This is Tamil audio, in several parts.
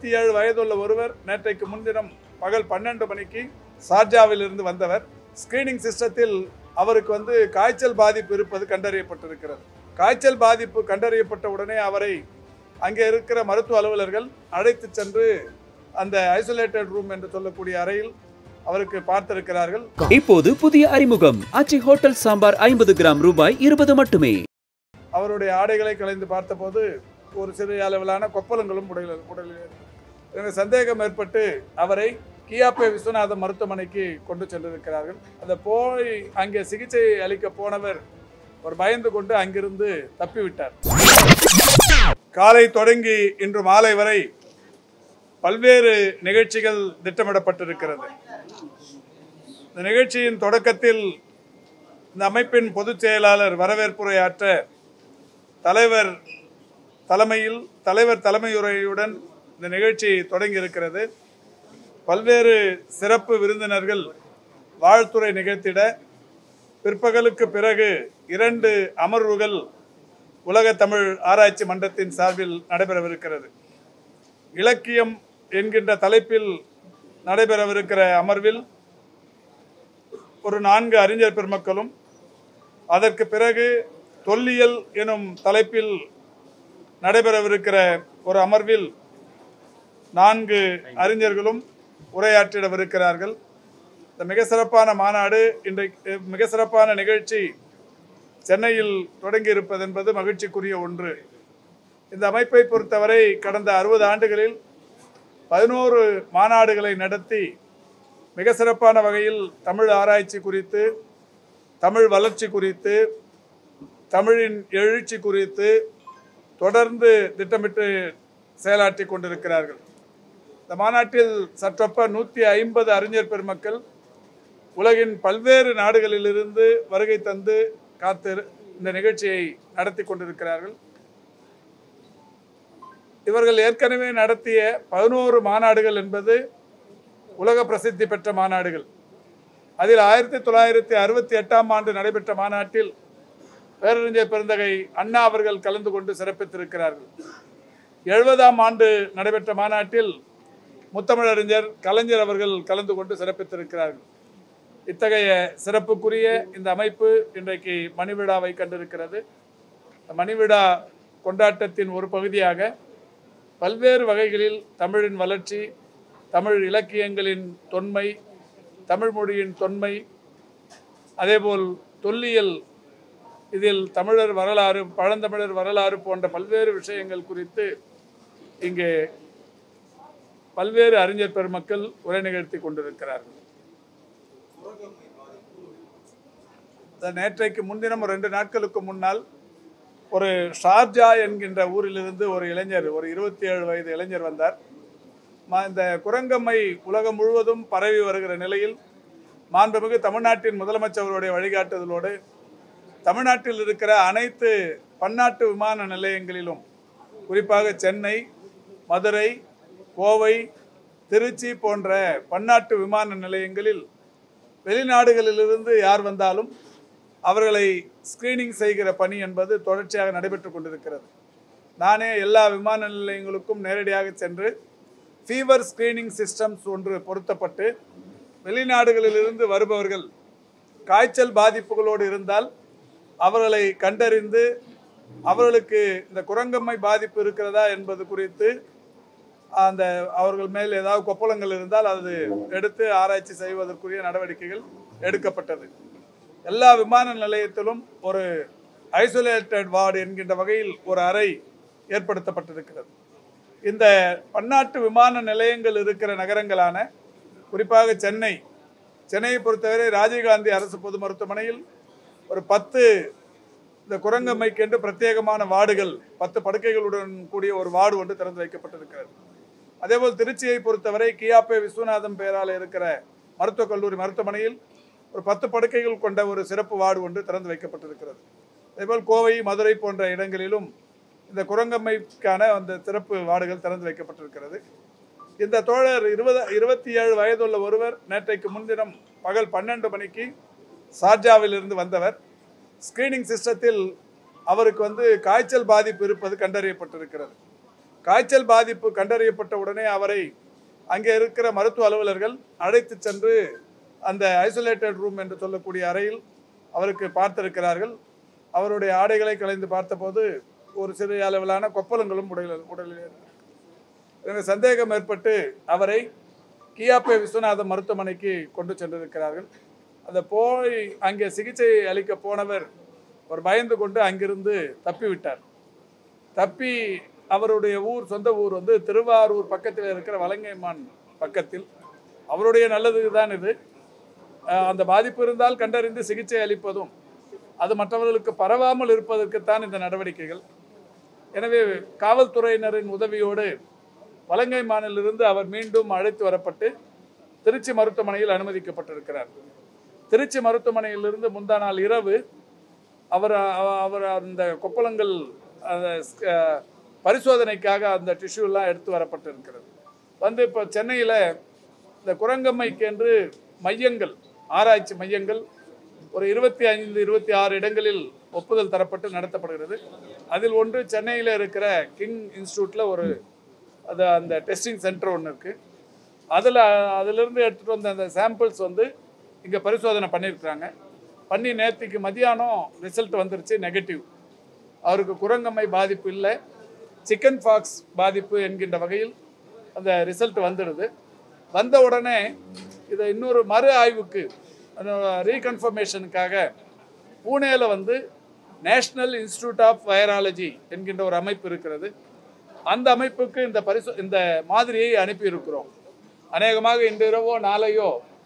இருபத்தி ஏழு வயதுள்ள ஒருவர் நேற்றைக்கு முன்தினம் பகல் பன்னெண்டு மணிக்கு சார்ஜாவில் இருந்து வந்தவர் ஸ்கிரீனிங் சிஸ்டத்தில் அவருக்கு வந்து காய்ச்சல் பாதிப்பு இருப்பது கண்டறியப்பட்டிருக்கிறது காய்ச்சல் பாதிப்பு கண்டறியப்பட்ட உடனே அவரை அங்கே இருக்கிற மருத்துவ அலுவலர்கள் அழைத்து சென்று அந்த ஐசோலேட்டட் ரூம் என்று சொல்லக்கூடிய அறையில் அவருக்கு பார்த்திருக்கிறார்கள் இப்போது புதிய அறிமுகம் ஆச்சி ஹோட்டல் சாம்பார் ஐம்பது கிராம் ரூபாய் இருபது மட்டுமே அவருடைய ஆடைகளை கலைந்து பார்த்தபோது ஒரு சிறிய அளவிலான கொப்பளங்களும் உடலில் உடலில் எனக்கு சந்தேகம் ஏற்பட்டு அவரை கியாப்பே விஸ்வநாதம் மருத்துவமனைக்கு கொண்டு சென்றிருக்கிறார்கள் அந்த போய் அங்கே சிகிச்சை அளிக்க போனவர் ஒரு பயந்து கொண்டு அங்கிருந்து தப்பிவிட்டார் காலை தொடங்கி இன்று மாலை வரை பல்வேறு நிகழ்ச்சிகள் திட்டமிடப்பட்டிருக்கிறது இந்த நிகழ்ச்சியின் தொடக்கத்தில் இந்த அமைப்பின் பொதுச் செயலாளர் வரவேற்புரையாற்ற தலைவர் தலைமையில் தலைவர் தலைமையுரையுடன் இந்த நிகழ்ச்சி தொடங்கி இருக்கிறது பல்வேறு சிறப்பு விருந்தினர்கள் வாழ்த்துரை நிகழ்த்திட பிற்பகலுக்கு பிறகு இரண்டு அமர்வுகள் உலக தமிழ் ஆராய்ச்சி மன்றத்தின் சார்பில் நடைபெறவிருக்கிறது இலக்கியம் என்கின்ற தலைப்பில் நடைபெறவிருக்கிற அமர்வில் ஒரு நான்கு அறிஞர் பெருமக்களும் அதற்கு பிறகு தொல்லியல் எனும் தலைப்பில் நடைபெறவிருக்கிற ஒரு அமர்வில் நான்கு அறிஞர்களும் உரையாற்றிடவிருக்கிறார்கள் இந்த மிக சிறப்பான மாநாடு இன்றைக்கு மிக சிறப்பான நிகழ்ச்சி சென்னையில் தொடங்கி இருப்பது என்பது மகிழ்ச்சிக்குரிய ஒன்று இந்த அமைப்பை பொறுத்தவரை கடந்த அறுபது ஆண்டுகளில் பதினோரு மாநாடுகளை நடத்தி மிக சிறப்பான வகையில் தமிழ் ஆராய்ச்சி குறித்து தமிழ் வளர்ச்சி குறித்து தமிழின் எழுச்சி குறித்து தொடர்ந்து திட்டமிட்டு செயலாற்றி கொண்டிருக்கிறார்கள் இந்த மாநாட்டில் சற்றொப்ப நூற்றி ஐம்பது அறிஞர் பெருமக்கள் உலகின் பல்வேறு நாடுகளிலிருந்து வருகை தந்து காத்து இந்த நிகழ்ச்சியை நடத்தி கொண்டிருக்கிறார்கள் இவர்கள் ஏற்கனவே நடத்திய பதினோரு மாநாடுகள் என்பது உலக பிரசித்தி பெற்ற மாநாடுகள் அதில் ஆயிரத்தி தொள்ளாயிரத்தி அறுபத்தி எட்டாம் ஆண்டு நடைபெற்ற மாநாட்டில் பேரறிஞர் பெருந்தகை அண்ணா அவர்கள் கலந்து கொண்டு சிறப்பித்திருக்கிறார்கள் எழுபதாம் ஆண்டு நடைபெற்ற மாநாட்டில் முத்தமிழறிஞர் கலைஞர் அவர்கள் கலந்து கொண்டு சிறப்பித்திருக்கிறார்கள் இத்தகைய சிறப்புக்குரிய இந்த அமைப்பு இன்றைக்கு மணிவிழாவை கண்டிருக்கிறது மணிவிழா கொண்டாட்டத்தின் ஒரு பகுதியாக பல்வேறு வகைகளில் தமிழின் வளர்ச்சி தமிழ் இலக்கியங்களின் தொன்மை தமிழ் மொழியின் தொன்மை அதேபோல் தொல்லியல் இதில் தமிழர் வரலாறு பழந்தமிழர் வரலாறு போன்ற பல்வேறு விஷயங்கள் குறித்து இங்கே பல்வேறு அறிஞர் பெருமக்கள் உரை நிகழ்த்தி கொண்டிருக்கிறார்கள் இந்த நேற்றைக்கு முன்தினம் ஒரு ரெண்டு நாட்களுக்கு முன்னால் ஒரு ஷார்ஜா என்கின்ற ஊரிலிருந்து ஒரு இளைஞர் ஒரு இருபத்தி ஏழு வயது இளைஞர் வந்தார் ம- இந்த குரங்கம்மை உலகம் முழுவதும் பரவி வருகிற நிலையில் மாண்புமிகு தமிழ்நாட்டின் முதலமைச்சருடைய வழிகாட்டுதலோடு தமிழ்நாட்டில் இருக்கிற அனைத்து பன்னாட்டு விமான நிலையங்களிலும் குறிப்பாக சென்னை மதுரை கோவை திருச்சி போன்ற பன்னாட்டு விமான நிலையங்களில் வெளிநாடுகளிலிருந்து யார் வந்தாலும் அவர்களை ஸ்கிரீனிங் செய்கிற பணி என்பது தொடர்ச்சியாக நடைபெற்று கொண்டிருக்கிறது நானே எல்லா விமான நிலையங்களுக்கும் நேரடியாக சென்று ஃபீவர் ஸ்கிரீனிங் சிஸ்டம்ஸ் ஒன்று பொருத்தப்பட்டு வெளிநாடுகளிலிருந்து வருபவர்கள் காய்ச்சல் பாதிப்புகளோடு இருந்தால் அவர்களை கண்டறிந்து அவர்களுக்கு இந்த குரங்கம்மை பாதிப்பு இருக்கிறதா என்பது குறித்து அந்த அவர்கள் மேல் ஏதாவது கொப்பளங்கள் இருந்தால் அது எடுத்து ஆராய்ச்சி செய்வதற்குரிய நடவடிக்கைகள் எடுக்கப்பட்டது எல்லா விமான நிலையத்திலும் ஒரு ஐசோலேட்டட் வார்டு என்கின்ற வகையில் ஒரு அறை ஏற்படுத்தப்பட்டிருக்கிறது இந்த பன்னாட்டு விமான நிலையங்கள் இருக்கிற நகரங்களான குறிப்பாக சென்னை சென்னையை பொறுத்தவரை ராஜீவ்காந்தி அரசு பொது மருத்துவமனையில் ஒரு பத்து இந்த குரங்கம்மைக்கென்று பிரத்யேகமான வார்டுகள் பத்து படுக்கைகளுடன் கூடிய ஒரு வார்டு ஒன்று திறந்து வைக்கப்பட்டிருக்கிறது அதேபோல் திருச்சியை பொறுத்தவரை கியாப்பே விஸ்வநாதம் பெயரால் இருக்கிற மருத்துவக் கல்லூரி மருத்துவமனையில் ஒரு பத்து படுக்கைகள் கொண்ட ஒரு சிறப்பு வார்டு ஒன்று திறந்து வைக்கப்பட்டிருக்கிறது அதேபோல் கோவை மதுரை போன்ற இடங்களிலும் இந்த குரங்கம்மைக்கான அந்த சிறப்பு வார்டுகள் திறந்து வைக்கப்பட்டிருக்கிறது இந்த தோழர் இருபது இருபத்தி ஏழு வயதுள்ள ஒருவர் நேற்றைக்கு முன்தினம் பகல் பன்னெண்டு மணிக்கு சார்ஜாவில் இருந்து வந்தவர் ஸ்கிரீனிங் சிஸ்டத்தில் அவருக்கு வந்து காய்ச்சல் பாதிப்பு இருப்பது கண்டறியப்பட்டிருக்கிறது காய்ச்சல் பாதிப்பு கண்டறியப்பட்ட உடனே அவரை அங்கே இருக்கிற மருத்துவ அலுவலர்கள் அழைத்து சென்று அந்த ஐசோலேட்டட் ரூம் என்று சொல்லக்கூடிய அறையில் அவருக்கு பார்த்திருக்கிறார்கள் அவருடைய ஆடைகளை கலைந்து பார்த்தபோது ஒரு சிறிய அளவிலான கொப்பளங்களும் உடலில் உடலில் இருந்தது. எனவே சந்தேகம் ஏற்பட்டு அவரை கியாப்பே விஸ்வநாதம் மருத்துவமனைக்கு கொண்டு சென்றிருக்கிறார்கள் அந்த போய் அங்கே சிகிச்சை அளிக்க போனவர் ஒரு பயந்து கொண்டு அங்கிருந்து தப்பிவிட்டார் தப்பி அவருடைய ஊர் சொந்த ஊர் வந்து திருவாரூர் பக்கத்தில் இருக்கிற வலங்கைமான் பக்கத்தில் அவருடைய நல்லதுக்கு தான் இது அஹ் அந்த பாதிப்பு இருந்தால் கண்டறிந்து சிகிச்சை அளிப்பதும் அது மற்றவர்களுக்கு பரவாமல் இருப்பதற்குத்தான் இந்த நடவடிக்கைகள் எனவே காவல்துறையினரின் உதவியோடு வலங்கைமானிலிருந்து அவர் மீண்டும் அழைத்து வரப்பட்டு திருச்சி மருத்துவமனையில் அனுமதிக்கப்பட்டிருக்கிறார் திருச்சி மருத்துவமனையிலிருந்து முந்தா நாள் இரவு அவர் அவ- அவர் அந்த கொப்பளங்கள் அந்த ஸ்க- பரிசோதனைக்காக அந்த டிஷ்யூ எல்லாம் எடுத்து வரப்பட்டிருக்கிறது வந்து இப்போ சென்னையில் இந்த குரங்கம்மைக்கு என்று மையங்கள் ஆராய்ச்சி மையங்கள் ஒரு இருபத்தி ஐந்து இருபத்தி ஆறு இடங்களில் ஒப்புதல் தரப்பட்டு நடத்தப்படுகிறது அதில் ஒன்று சென்னையில் இருக்கிற கிங் இன்ஸ்டியூட்டில் ஒரு அது அந்த டெஸ்டிங் சென்டர் ஒன்று இருக்குது அதில் அதிலிருந்து எடுத்துகிட்டு வந்த அந்த சாம்பிள்ஸ் வந்து இங்கே பரிசோதனை பண்ணியிருக்கிறாங்க பண்ணி நேற்றுக்கு மதியானம் ரிசல்ட் வந்துருச்சு நெகட்டிவ் அவருக்கு குரங்கம்மை பாதிப்பு இல்லை சிக்கன் ஃபாக்ஸ் பாதிப்பு என்கின்ற வகையில் அந்த ரிசல்ட் வந்துடுது வந்த உடனே இதை இன்னொரு மறு ஆய்வுக்கு ரீகன்ஃபர்மேஷனுக்காக பூனேல வந்து நேஷனல் இன்ஸ்டிடியூட் ஆஃப் வைராலஜி என்கின்ற ஒரு அமைப்பு இருக்கிறது அந்த அமைப்புக்கு இந்த பரிசு இந்த மாதிரியை அனுப்பியிருக்கிறோம் அநேகமாக இன்று இரவோ நாளையோ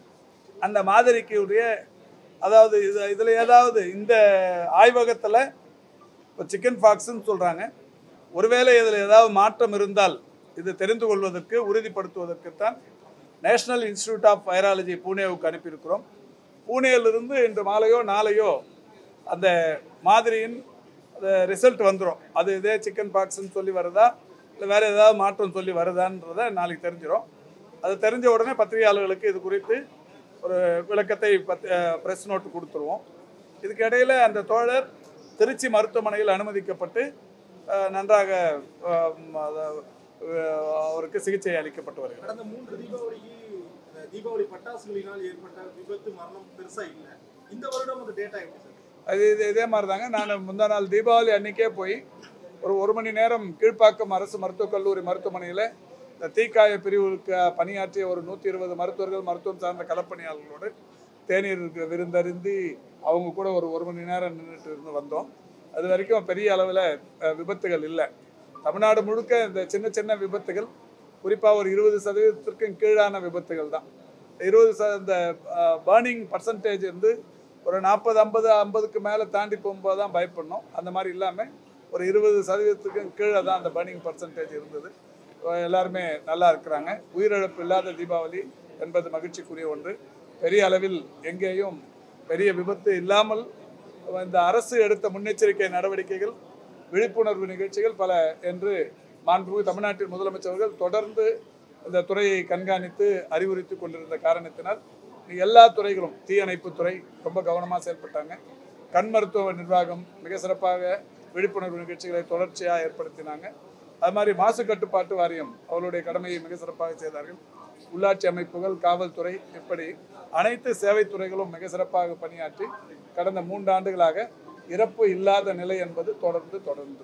அந்த மாதிரிக்கு உடைய அதாவது இது இதில் ஏதாவது இந்த ஆய்வகத்தில் இப்போ சிக்கன் ஃபாக்ஸ்ன்னு சொல்கிறாங்க ஒருவேளை இதில் ஏதாவது மாற்றம் இருந்தால் இது தெரிந்து கொள்வதற்கு உறுதிப்படுத்துவதற்குத்தான் நேஷனல் இன்ஸ்டிடியூட் ஆஃப் வைராலஜி பூனேவுக்கு அனுப்பியிருக்கிறோம் பூனேயிலிருந்து இன்று மாலையோ நாளையோ அந்த மாதிரியின் ரிசல்ட் வந்துடும் அது இதே சிக்கன் பாக்ஸ்ன்னு சொல்லி வருதா இல்லை வேறு ஏதாவது மாற்றம் சொல்லி வருதான்றதை நாளைக்கு தெரிஞ்சிடும் அது தெரிஞ்ச உடனே பத்திரிகையாளர்களுக்கு இது குறித்து ஒரு விளக்கத்தை பத் ப்ரெஸ் நோட்டு கொடுத்துருவோம் இதுக்கு இடையில அந்த தோழர் திருச்சி மருத்துவமனையில் அனுமதிக்கப்பட்டு அஹ், நன்றாக அஹ், ம், அத- அஹ், அவருக்கு சிகிச்சை அளிக்கப்பட்டு வருகிறது கடந்த மூன்று தீபாவளிக்கு இந்த தீபாவளி பட்டாசுகளினால் ஏற்பட்ட விபத்து மரணம் பெருசா இல்ல இந்த வருடம் அந்த டேட்டா எப்படி சார் அது இது இதே மாதிரி தாங்க நான் முந்தா நாள் தீபாவளி அன்னைக்கே போய் ஒரு ஒரு மணி நேரம் கீழ்ப்பாக்கம் அரசு மருத்துவக் கல்லூரி மருத்துவமனையில் இந்த தீக்காய பிரிவுக்கு பணியாற்றிய ஒரு நூற்றி இருபது மருத்துவர்கள் மருத்துவம் சார்ந்த களப்பணியாளர்களோடு தேநீர் விருந்தருந்தி அவங்க கூட ஒரு ஒரு மணி நேரம் நின்றுட்டு இருந்து வந்தோம் அது வரைக்கும் பெரிய அளவில் விபத்துகள் இல்லை தமிழ்நாடு முழுக்க இந்த சின்ன சின்ன விபத்துகள் குறிப்பாக ஒரு இருபது சதவீதத்திற்கும் கீழான விபத்துகள் தான் இருபது ச இந்த பேர்னிங் பர்சன்டேஜ் வந்து ஒரு நாற்பது ஐம்பது ஐம்பதுக்கு மேலே தாண்டி போகும்போது தான் பயப்படணும் அந்த மாதிரி இல்லாமல் ஒரு இருபது சதவீதத்துக்கும் கீழே தான் அந்த பர்னிங் பர்சன்டேஜ் இருந்தது அஹ் எல்லாருமே நல்லா இருக்கிறாங்க உயிரிழப்பு இல்லாத தீபாவளி என்பது மகிழ்ச்சிக்குரிய ஒன்று பெரிய அளவில் எங்கேயும் பெரிய விபத்து இல்லாமல் இந்த அரசு எடுத்த முன்னெச்சரிக்கை நடவடிக்கைகள் விழிப்புணர்வு நிகழ்ச்சிகள் பல என்று மாண்புமிகு தமிழ்நாட்டின் முதலமைச்சர்கள் தொடர்ந்து இந்த துறையை கண்காணித்து அறிவுறுத்தி கொண்டிருந்த காரணத்தினால் எல்லா துறைகளும் தீயணைப்புத் துறை ரொம்ப கவனமாக செயல்பட்டாங்க கண் மருத்துவ நிர்வாகம் மிக சிறப்பாக விழிப்புணர்வு நிகழ்ச்சிகளை தொடர்ச்சியாக ஏற்படுத்தினாங்க அது மாதிரி மாசு கட்டுப்பாட்டு வாரியம் அவர்களுடைய கடமையை மிக சிறப்பாக செய்தார்கள் உள்ளாட்சி அமைப்புகள் காவல்துறை இப்படி அனைத்து சேவைத் துறைகளும் மிக சிறப்பாக பணியாற்றி கடந்த மூன்று ஆண்டுகளாக இறப்பு இல்லாத நிலை என்பது தொடர்ந்து தொடர்ந்து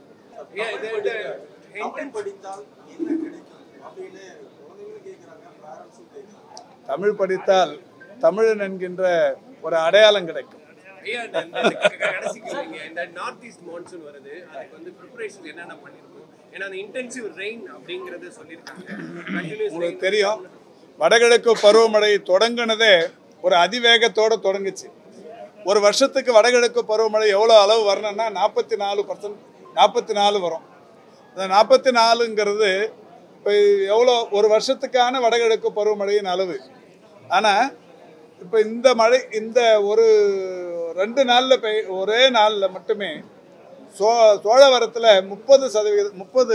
தமிழ் படித்தால் என்ன கிடைக்கும் அப்படின்னு குழந்தைங்களும் கேட்குறாங்க பேரண்ட்ஸும் கேட்குறாங்க தமிழ் படித்தால் தமிழன் என்கின்ற ஒரு அடையாளம் கிடைக்கும் ஐயா, இந்த- இந்த கடைசி கேள்விங்க. இந்த நார்த் ஈஸ்ட் மான்சூன் வருது அதுக்கு வந்து ப்ரிப்பரேஷன் என்னென்ன பண்ணிருக்கோம் ஏன்னா அந்த இன்டென்சிவ் ரெயின் அப்படிங்கறது சொல்லியிருக்காங்க கண்டினியூஸ் உங்களுக்கு தெரியும் வடகிழக்கு பருவமழை தொடங்குனதே ஒரு அதிவேகத்தோட தொடங்குச்சு ஒரு வருஷத்துக்கு வடகிழக்கு பருவமழை எவ்வளோ அளவு வரணும்னா நாற்பத்தி நாலு பர்சன்ட் நாற்பத்தி நாலு வரும் இந்த நாற்பத்தி நாலுங்கிறது இப்போ எவ்வளோ ஒரு வருஷத்துக்கான வடகிழக்கு பருவமழையின் அளவு ஆனால் இப்போ இந்த மழை இந்த ஒரு ரெண்டு நாளில் பெய் ஒரே நாளில் மட்டுமே சோ சோழவரத்தில் முப்பது சதவீதம் முப்பது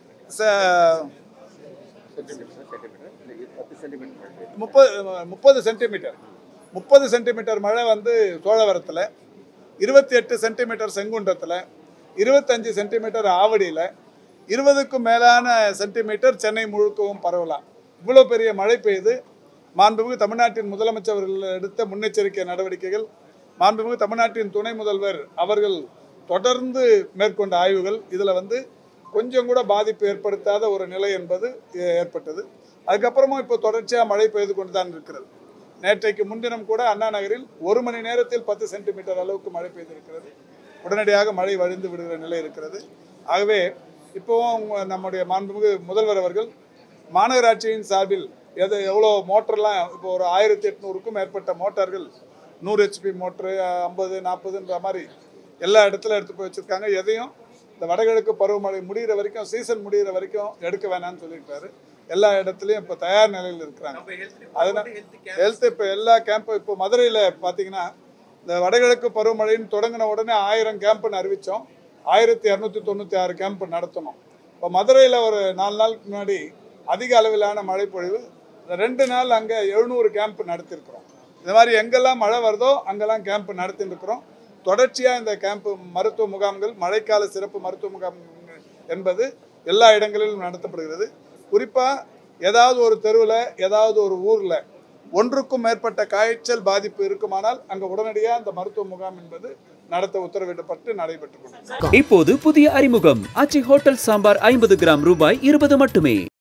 முப்பது முப்பது சென்டிமீட்டர் முப்பது சென்டிமீட்டர் மழை வந்து சோழவரத்தில் இருபத்தி எட்டு சென்டிமீட்டர் செங்குன்றத்தில் இருபத்தஞ்சு சென்டிமீட்டர் ஆவடியில் இருபதுக்கும் மேலான சென்டிமீட்டர் சென்னை முழுக்கவும் பரவலாம் இவ்வளோ பெரிய மழை பெய்யுது மாண்புமிகு தமிழ்நாட்டின் முதலமைச்சர் அவர்கள் எடுத்த முன்னெச்சரிக்கை நடவடிக்கைகள் மாண்புமிகு தமிழ்நாட்டின் துணை முதல்வர் அவர்கள் தொடர்ந்து மேற்கொண்ட ஆய்வுகள் இதில் வந்து கொஞ்சம் கூட பாதிப்பு ஏற்படுத்தாத ஒரு நிலை என்பது ஏ- ஏற்பட்டது அதுக்கப்புறமும் இப்போ தொடர்ச்சியாக மழை பெய்து கொண்டு தான் இருக்கிறது நேற்றைக்கு முன்தினம் கூட அண்ணா நகரில் ஒரு மணி நேரத்தில் பத்து சென்டிமீட்டர் அளவுக்கு மழை பெய்திருக்கிறது உடனடியாக மழை வழிந்து விடுகிற நிலை இருக்கிறது ஆகவே இப்போவும் உங்க- நம்முடைய மாண்புமிகு முதல்வர் அவர்கள் மாநகராட்சியின் சார்பில் எது எவ்வளோ மோட்டர்லாம் இப்போ ஒரு ஆயிரத்தி எட்நூறுக்கும் மேற்பட்ட மோட்டார்கள் நூறு ஹெச்பி மோட்ரு ஐம்பது நாற்பதுன்ற மாதிரி எல்லா இடத்துல எடுத்து போய் வச்சுருக்காங்க எதையும் இந்த வடகிழக்கு பருவமழை முடிகிற வரைக்கும் சீசன் முடிகிற வரைக்கும் எடுக்க வேணாம்னு சொல்லியிருக்காரு எல்லா இடத்துலையும் இப்போ தயார் நிலையில் இருக்கிறாங்க நம்ம ஹெல்த் அதனால டிபார்ட்மெண்ட் ஹெல்த் கேம்ப் ஹெல்த் இப்போ எல்லா கேம்பும் இப்போ மதுரையில் பார்த்தீங்கன்னா இந்த வடகிழக்கு பருவமழைன்னு தொடங்கின உடனே ஆயிரம் கேம்ப்னு அறிவித்தோம் ஆயிரத்தி இரநூத்தி தொண்ணூற்றி ஆறு கேம்ப் நடத்தணும் இப்போ மதுரையில் ஒரு நாலு நாளுக்கு முன்னாடி அதிக அளவிலான மழைப்பொழிவு இந்த ரெண்டு நாள் அங்கே எழுநூறு கேம்ப் நடத்தியிருக்கிறோம் இந்த மாதிரி எங்கெல்லாம் மழை வருதோ அங்கெல்லாம் கேம்ப் நடத்திட்டு இருக்கிறோம் தொடர்ச்சியாக இந்த கேம்ப் மருத்துவ முகாம்கள் மழைக்கால சிறப்பு மருத்துவ முகாம் என்பது எல்லா இடங்களிலும் நடத்தப்படுகிறது குறிப்பாக ஏதாவது ஒரு தெருவில் ஏதாவது ஒரு ஊரில் ஒன்றுக்கும் மேற்பட்ட காய்ச்சல் பாதிப்பு இருக்குமானால் அங்கே உடனடியாக அந்த மருத்துவ முகாம் என்பது நடத்த உத்தரவிடப்பட்டு நடைபெற்று கொண்டிருக்கிறது இப்போது புதிய அறிமுகம் ஆச்சி ஹோட்டல் சாம்பார் ஐம்பது கிராம் ரூபாய் இருபது மட்டுமே